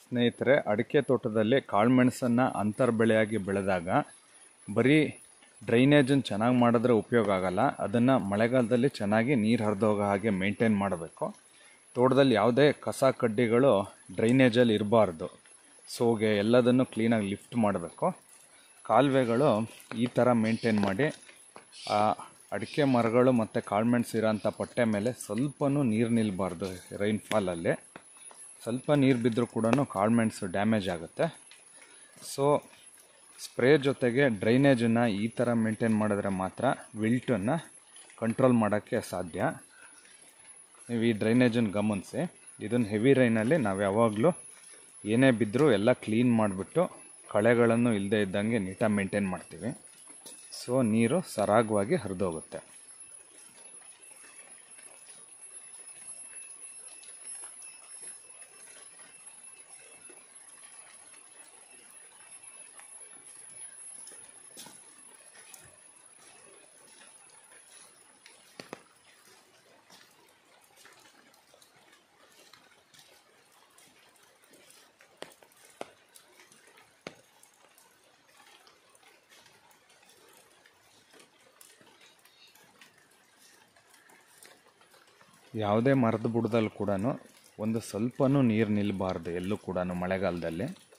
ಸ್ನೇಹಿತರೆ ಅಡಿಕೆ ತೋಟದಲ್ಲಿ ಕಾಳುಮೆಣಸನ್ನು ಅಂತರ್ ಬೆಳೆಯಾಗಿ ಬೆಳೆದಾಗ ಬರೀ ಡ್ರೈನೇಜನ್ನು ಚೆನ್ನಾಗಿ ಮಾಡಿದ್ರೆ ಉಪಯೋಗ ಆಗಲ್ಲ ಅದನ್ನು ಮಳೆಗಾಲದಲ್ಲಿ ಚೆನ್ನಾಗಿ ನೀರು ಹರಿದೋಗೋ ಹಾಗೆ ಮೇಂಟೈನ್ ಮಾಡಬೇಕು ತೋಟದಲ್ಲಿ ಯಾವುದೇ ಕಸ ಕಡ್ಡಿಗಳು ಡ್ರೈನೇಜಲ್ಲಿ ಇರಬಾರ್ದು ಸೋಗೆ ಎಲ್ಲದನ್ನು ಕ್ಲೀನಾಗಿ ಲಿಫ್ಟ್ ಮಾಡಬೇಕು ಕಾಲುವೆಗಳು ಈ ಥರ ಮೇಂಟೈನ್ ಮಾಡಿ ಆ ಅಡಿಕೆ ಮರಗಳು ಮತ್ತು ಕಾಳುಮೆಣಸು ಇರೋಂಥ ಪಟ್ಟೆ ಮೇಲೆ ಸ್ವಲ್ಪನೂ ನೀರು ನಿಲ್ಲಬಾರ್ದು ರೈನ್ಫಾಲಲ್ಲಿ ಸ್ವಲ್ಪ ನೀರು ಬಿದ್ದರೂ ಕೂಡ ಕಾಳುಮೆಣಸು ಡ್ಯಾಮೇಜ್ ಆಗುತ್ತೆ ಸೊ ಸ್ಪ್ರೇ ಜೊತೆಗೆ ಡ್ರೈನೇಜನ್ನು ಈ ಥರ ಮೇಂಟೈನ್ ಮಾಡಿದ್ರೆ ಮಾತ್ರ ವಿಲ್ಟನ್ನು ಕಂಟ್ರೋಲ್ ಮಾಡೋಕ್ಕೆ ಸಾಧ್ಯ ನೀವು ಈ ಡ್ರೈನೇಜನ್ನು ಗಮನಿಸಿ ಇದನ್ನು ಹೆವಿ ರೈನಲ್ಲಿ ನಾವು ಯಾವಾಗಲೂ ಏನೇ ಬಿದ್ದರೂ ಎಲ್ಲ ಕ್ಲೀನ್ ಮಾಡಿಬಿಟ್ಟು ಕಳೆಗಳನ್ನು ಇಲ್ಲದೆ ಇದ್ದಂಗೆ ನೀಟಾಗಿ ಮೇಂಟೈನ್ ಮಾಡ್ತೀವಿ ಸೊ ನೀರು ಸರಾಗವಾಗಿ ಹರಿದೋಗುತ್ತೆ ಯಾವುದೇ ಮರದ ಬುಡದಲ್ಲಿ ಕೂಡ ಒಂದು ಸ್ವಲ್ಪನೂ ನೀರು ನಿಲ್ಲಬಾರ್ದು ಎಲ್ಲೂ ಕೂಡ ಮಳೆಗಾಲದಲ್ಲಿ